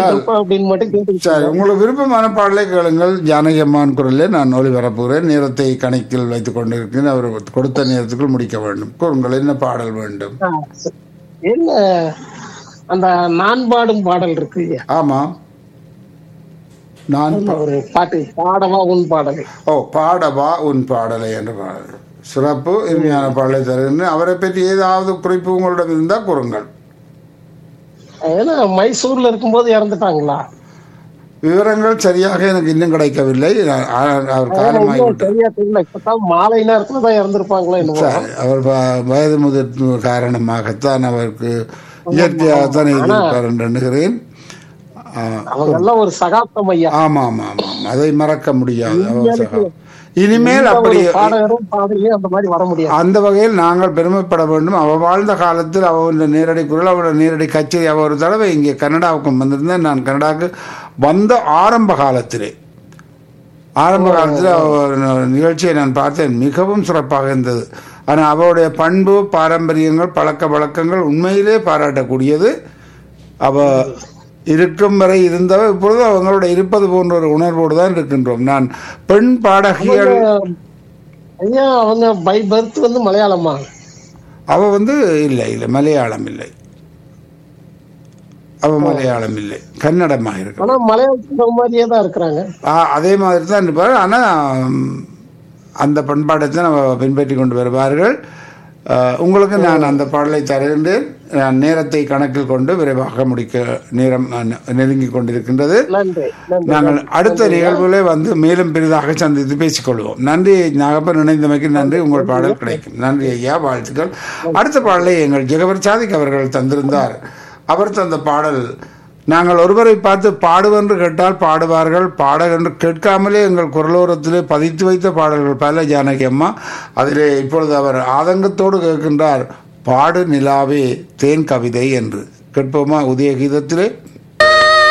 கேட்கப்பா அப்படின்னு மட்டும் கேட்டு சரி உங்களுக்கு விருப்பமான பாடலை கேளுங்கள் ஜானகி அம்மான் குரலில் நான் ஒளிபரப்புகிறேன் நேரத்தை கணக்கில் வைத்துக் கொண்டிருக்கிறேன் அவர் கொடுத்த நேரத்துக்குள் முடிக்க வேண்டும் கூறுங்கள் என்ன பாடல் வேண்டும் ஆ, சரி. என்ன அந்த நான் பாடும் பாடல் இருக்கு இல்லையா ஆமாம் நான் பா- ஒரு பாட்டு பாடவா உன் பாடல் ஓ பாடவா உன் பாடலை என்ற பாடல் சிறப்பு இனிமையான பாடலை தருகிறேன் அவரை பற்றி ஏதாவது குறிப்பு உங்களிடம் இருந்தால் கூறுங்கள் ஏன்னா மைசூர்ல இருக்கும்போது இறந்துட்டாங்களா விவரங்கள் சரியாக எனக்கு இன்னும் கிடைக்கவில்லை நான் ஆ- அவர் காலமாகி இன்னும் சரியா தெரியல இப்பதான் மாலை நேரத்துல தான் இறந்திருப்பாங்களோ என்னமோ சரி, அவர் வ- வயது முதிர்வு காரணமாகத்தான் அவருக்கு இயற்கையாகத்தான் இருப்பார் என்று எண்ணுகிறேன் ஆ, அவங்க எல்லாம் ஒரு சகாப்தம் ஐயா ஆமா ஆமா ஆமா ஆமா. அதை மறக்க முடியாது அவர் சகா இனிமேல் அப்படி ஒரு பாடகரும் பாடலையும் அந்த மாதிரி வர முடியாது அந்த வகையில் நாங்கள் பெருமைப்பட வேண்டும் அவ வாழ்ந்த காலத்தில் அவருடைய நேரடி குரல் அவருடைய நேரடி கச்சேரி அவ ஒரு தடவை இங்கே கனடாவுக்கு வந்திருந்தேன் நான் கனடாவுக்கு வந்த ஆரம்ப காலத்திலே ஆரம்ப காலத்தில் அவர் நிகழ்ச்சியை நான் பார்த்தேன் மிகவும் சிறப்பாக இருந்தது ஆனால் அவருடைய பண்பு பாரம்பரியங்கள் பழக்க வழக்கங்கள் உண்மையிலே பாராட்டக்கூடியது அவ இருக்கும் வரை இருந்தவ இப்பொழுது அவங்களோட இருப்பது போன்ற ஒரு உணர்வோடு தான் இருக்கின்றோம் நான் பெண் பாடகிகள் ஐயா அவங்க பை பர்த் வந்து மலையாளமா அவ வந்து இல்லை இல்லை மலையாளம் இல்லை அவ மலையாளம் இல்லை கன்னடமாக இருக்கு ஆனா மலையாளத்துல மாதிரியே தான் இருக்கிறாங்க ஆ, அதே மாதிரி தான் இருப்பார் ஆனால் அந்த பண்பாட்டை தான் நம்ம பின்பற்றி கொண்டு வருவார்கள் ஆ, உங்களுக்கு நான் அந்த பாடலை தருகின்றேன் நான் நேரத்தை கணக்கில் கொண்டு விரைவாக முடிக்க நேரம் நெருங்கி கொண்டிருக்கின்றது நன்றி நன்றி நாங்கள் அடுத்த நிகழ்வுகளே வந்து மேலும் பெரிதாக சந்தித்து பேசிக்கொள்வோம் நன்றி நாகப்பன் இணைந்தமைக்கு நன்றி உங்கள் பாடல் கிடைக்கும் நன்றி ஐயா வாழ்த்துக்கள் அடுத்த பாடலை எங்கள் ஜெகவர் சாதிக் அவர்கள் தந்திருந்தார் அவர் தந்த பாடல் நாங்கள் ஒருவரை பார்த்து பாடுவென்று கேட்டால் பாடுவார்கள் பாடகென்று கேட்காமலே எங்கள் குரலோரத்திலே பதித்து வைத்த பாடல்கள் பல ஜானகி அம்மா அதிலே இப்பொழுது அவர் ஆதங்கத்தோடு கேட்கின்றார் பாடு நிலாவே தேன் கவிதை என்று கேட்போமா உதய கீதத்திலே